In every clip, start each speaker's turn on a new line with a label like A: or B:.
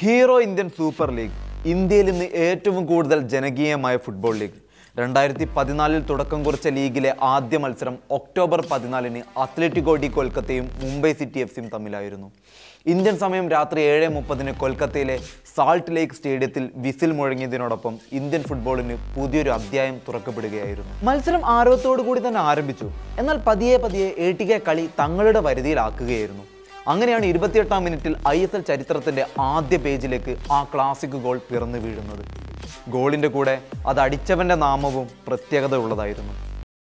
A: Hero Indian super league ഇന്ത്യയിൽ ഇന്ന് ഏറ്റവും കൂടുതൽ ജനകീയമായ ഫുട്ബോൾ ലീഗ് രണ്ടായിരത്തി പതിനാലിൽ തുടക്കം കുറിച്ച ലീഗിലെ ആദ്യ മത്സരം ഒക്ടോബർ പതിനാലിന് അത്ലറ്റിക്കോ ഡി കൊൽക്കത്തയും മുംബൈ സിറ്റി എഫ് സിയും തമ്മിലായിരുന്നു ഇന്ത്യൻ സമയം രാത്രി ഏഴ് മുപ്പതിന് കൊൽക്കത്തയിലെ സാൾട്ട് ലേക്ക് സ്റ്റേഡിയത്തിൽ വിസിൽ മുഴങ്ങിയതിനോടൊപ്പം ഇന്ത്യൻ ഫുട്ബോളിന് പുതിയൊരു അധ്യായം തുറക്കപ്പെടുകയായിരുന്നു മത്സരം ആരവത്തോടു കൂടി തന്നെ ആരംഭിച്ചു എന്നാൽ പതിയെ പതിയെ എ ടി കെ കളി തങ്ങളുടെ വരുതിയിലാക്കുകയായിരുന്നു അങ്ങനെയാണ് ഇരുപത്തിയെട്ടാം മിനിറ്റിൽ ഐ എസ് എൽ ചരിത്രത്തിന്റെ ആദ്യ പേജിലേക്ക് ആ ക്ലാസിക് ഗോൾ പിറന്നു വീഴുന്നത് ഗോളിന്റെ കൂടെ അത് അടിച്ചവന്റെ നാമവും പ്രത്യേകത ഉള്ളതായിരുന്നു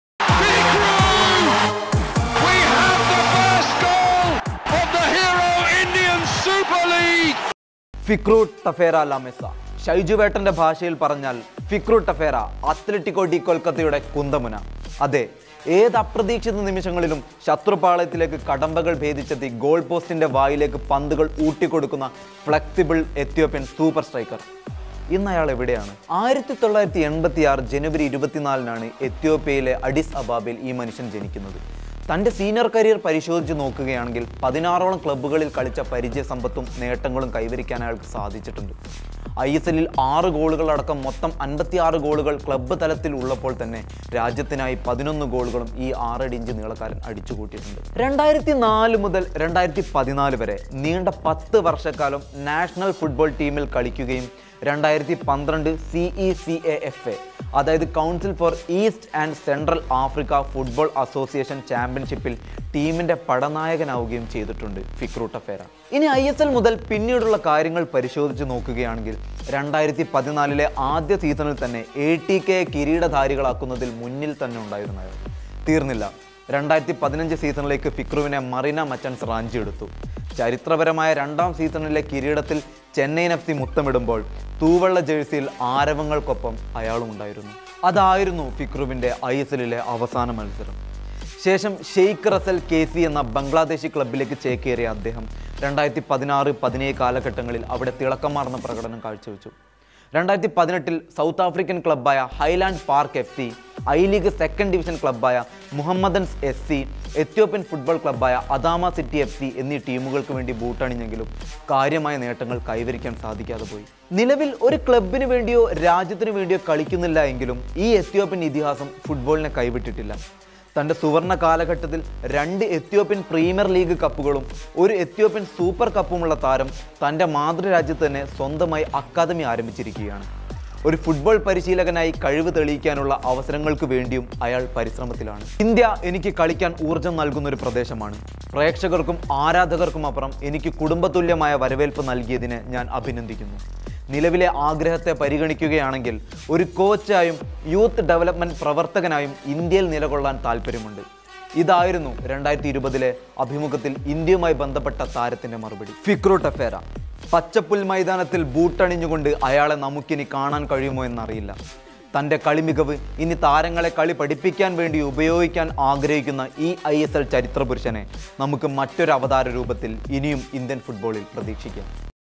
B: We have the first goal of the Hero Indian Super League.
A: ഫിക്രു ടഫേര ലാമെസ ഷൈജുവേട്ടന്റെ ഭാഷയിൽ പറഞ്ഞാൽ ഫിക്രു ടഫേര അത്ലറ്റിക്കോ ഡി കൊൽക്കത്തയുടെ കുന്തമുന അതെ ഏത് അപ്രതീക്ഷിത നിമിഷങ്ങളിലും ശത്രുപാളയത്തിലേക്ക് കടമ്പകൾ ഭേദിച്ചെത്തി ഗോൾ പോസ്റ്റിന്റെ വായിലേക്ക് പന്തുകൾ ഊട്ടിക്കൊടുക്കുന്ന ഫ്ലെക്സിബിൾ എത്യോപ്യൻ സൂപ്പർ സ്ട്രൈക്കർ ഇന്ന് അയാൾ എവിടെയാണ് ആയിരത്തി തൊള്ളായിരത്തി എൺപത്തി ആറ് ജനുവരി ഇരുപത്തിനാലിനാണ് എത്യോപ്യയിലെ അഡിസ് അബാബിൽ ഈ മനുഷ്യൻ ജനിക്കുന്നത് തൻ്റെ സീനിയർ കരിയർ പരിശോധിച്ച് നോക്കുകയാണെങ്കിൽ പതിനാറോളം ക്ലബ്ബുകളിൽ കളിച്ച പരിചയ സമ്പത്തും നേട്ടങ്ങളും കൈവരിക്കാൻ അയാൾക്ക് സാധിച്ചിട്ടുണ്ട് ഐ എസ് എല്ലിൽ ആറ് ഗോളുകളടക്കം മൊത്തം അൻപത്തിയാറ് ഗോളുകൾ ക്ലബ്ബ് തലത്തിൽ ഉള്ളപ്പോൾ തന്നെ രാജ്യത്തിനായി പതിനൊന്ന് ഗോളുകളും ഈ ആറടി ഇഞ്ച് നീളക്കാരൻ അടിച്ചുകൂട്ടിയിട്ടുണ്ട് രണ്ടായിരത്തി നാല് മുതൽ രണ്ടായിരത്തി പതിനാല് വരെ നീണ്ട പത്ത് വർഷക്കാലം നാഷണൽ ഫുട്ബോൾ ടീമിൽ കളിക്കുകയും രണ്ടായിരത്തി പന്ത്രണ്ട് C E C A F A അതായത് council for east and central Africa football association ചാമ്പ്യൻഷിപ്പിൽ ടീമിന്റെ പടനായകനാവുകയും ചെയ്തിട്ടുണ്ട് ഫിക്രു ടഫേര ഇനി ഐ എസ് എൽ മുതൽ പിന്നീടുള്ള കാര്യങ്ങൾ പരിശോധിച്ച് നോക്കുകയാണെങ്കിൽ രണ്ടായിരത്തി പതിനാലിലെ ആദ്യ സീസണിൽ തന്നെ എ ടി കെ കിരീടധാരികളാക്കുന്നതിൽ മുന്നിൽ തന്നെ ഉണ്ടായിരുന്ന അയാൾ തീർന്നില്ല രണ്ടായിരത്തി പതിനഞ്ച് സീസണിലേക്ക് ഫിക്രുവിനെ മറീന മച്ചൻസ് റാഞ്ചിയെടുത്തു ചരിത്രപരമായ രണ്ടാം സീസണിലെ കിരീടത്തിൽ ചെന്നൈയിൻ എഫ് സി മുത്തമിടുമ്പോൾ തൂവള്ള ജേഴ്സിയിൽ ആരവങ്ങൾക്കൊപ്പം അയാളും ഉണ്ടായിരുന്നു അതായിരുന്നു ഫിക്രുവിൻ്റെ ഐ എസ് എല്ലിലെ അവസാന മത്സരം ശേഷം ഷെയ്ഖ് റസൽ കെ സി എന്ന ബംഗ്ലാദേശി ക്ലബിലേക്ക് ചേക്കേറിയ അദ്ദേഹം രണ്ടായിരത്തി പതിനാറ് പതിനേഴ് കാലഘട്ടങ്ങളിൽ അവിടെ തിളക്കമാർന്ന പ്രകടനം കാഴ്ചവെച്ചു രണ്ടായിരത്തി പതിനെട്ടിൽ സൗത്ത് ആഫ്രിക്കൻ ക്ലബ്ബായ Highland park F C I league second division ക്ലബ്ബായ Mohammedans S C Ethiopian football ക്ലബ്ബായ അദാമ സിറ്റി എഫ് സി എന്നീ ടീമുകൾക്ക് വേണ്ടി ബൂട്ടണിഞ്ഞെങ്കിലും കാര്യമായ നേട്ടങ്ങൾ കൈവരിക്കാൻ സാധിക്കാതെ പോയി നിലവിൽ ഒരു ക്ലബിന് വേണ്ടിയോ രാജ്യത്തിന് വേണ്ടിയോ കളിക്കുന്നില്ല എങ്കിലും ഈ എത്യോപ്യൻ ഇതിഹാസം ഫുട്ബോളിനെ കൈവിട്ടിട്ടില്ല തൻ്റെ സുവർണ കാലഘട്ടത്തിൽ രണ്ട് എത്യോപ്യൻ പ്രീമിയർ ലീഗ് കപ്പുകളും ഒരു എത്യോപ്യൻ സൂപ്പർ കപ്പുമുള്ള താരം തൻ്റെ മാതൃരാജ്യത്ത് തന്നെ സ്വന്തമായി അക്കാദമി ആരംഭിച്ചിരിക്കുകയാണ് ഒരു ഫുട്ബോൾ പരിശീലകനായി കഴിവ് തെളിയിക്കാനുള്ള അവസരങ്ങൾക്ക് വേണ്ടിയും അയാൾ പരിശ്രമത്തിലാണ് ഇന്ത്യ എനിക്ക് കളിക്കാൻ ഊർജം നൽകുന്ന ഒരു പ്രദേശമാണ് പ്രേക്ഷകർക്കും ആരാധകർക്കും അപ്പുറം എനിക്ക് കുടുംബതുല്യമായ വരവേൽപ്പ് നൽകിയതിന് ഞാൻ അഭിനന്ദിക്കുന്നു നിലവിലെ ആഗ്രഹത്തെ പരിഗണിക്കുകയാണെങ്കിൽ ഒരു കോച്ചായും യൂത്ത് ഡെവലപ്മെന്റ് പ്രവർത്തകനായും ഇന്ത്യയിൽ നിലകൊള്ളാൻ താല്പര്യമുണ്ട് ഇതായിരുന്നു രണ്ടായിരത്തി ഇരുപതിലെ അഭിമുഖത്തിൽ ഇന്ത്യയുമായി ബന്ധപ്പെട്ട താരത്തിന്റെ മറുപടി ഫിക്രു ടഫേര പച്ചപ്പുൽ മൈതാനത്തിൽ ബൂട്ടണിഞ്ഞുകൊണ്ട് അയാളെ നമുക്കിനി കാണാൻ കഴിയുമോ എന്നറിയില്ല തൻ്റെ കളിമികവ് ഇനി താരങ്ങളെ കളി പഠിപ്പിക്കാൻ വേണ്ടി ഉപയോഗിക്കാൻ ആഗ്രഹിക്കുന്ന ഈ ഐ എസ് എൽ ചരിത്ര പുരുഷനെ നമുക്ക് മറ്റൊരു അവതാര രൂപത്തിൽ ഇനിയും ഇന്ത്യൻ ഫുട്ബോളിൽ പ്രതീക്ഷിക്കാം